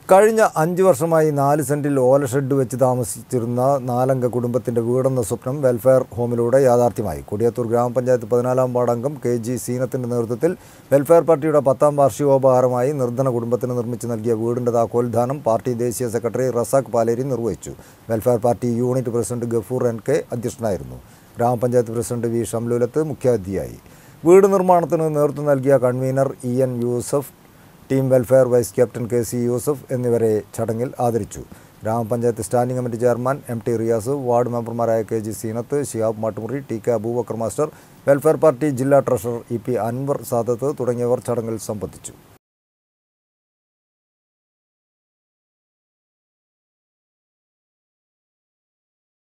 കഴിഞ്ഞ അഞ്ച് വർഷമായി നാല് സെന്റിൽ ഓല ഷെഡ് വെച്ച് താമസിച്ചിരുന്ന നാലംഗ കുടുംബത്തിന്റെ വീടെന്ന സ്വപ്നം വെൽഫെയർ ഹോമിലൂടെ യാഥാർത്ഥ്യമായി കൊടിയത്തൂർ ഗ്രാമപഞ്ചായത്ത് പതിനാലാം വാർഡംഗം കെ ജി സീനത്തിന്റെ നേതൃത്വത്തിൽ വെൽഫെയർ പാർട്ടിയുടെ പത്താം വാർഷികോപഹാരമായി നിർധന കുടുംബത്തിന് നിർമ്മിച്ചു നൽകിയ വീടിന്റെ താക്കോൽദാനം പാർട്ടി ദേശീയ സെക്രട്ടറി റസാഖ് പാലേരി നിർവഹിച്ചു welfare party unit president Gafoor N K അധ്യക്ഷനായിരുന്നു ഗ്രാമപഞ്ചായത്ത് പ്രസിഡന്റ് വി ഷംലൂലത്ത് മുഖ്യാതിഥിയായി വീട് നിർമ്മാണത്തിന് നേതൃത്വം നൽകിയ convener E N Yusuf team welfare vice captain K C Yusuf എന്നിവരെ ചടങ്ങിൽ ആദരിച്ചു ഗ്രാമപഞ്ചായത്ത് standing committee chairman M T Riyas ward മെമ്പർമാരായ K G Seenath Shiyab Mattumuri T K Abubakar master welfare party ജില്ലാ treasurer E P Anwar Sadath തുടങ്ങിയവർ ചടങ്ങിൽ സംബന്ധിച്ചു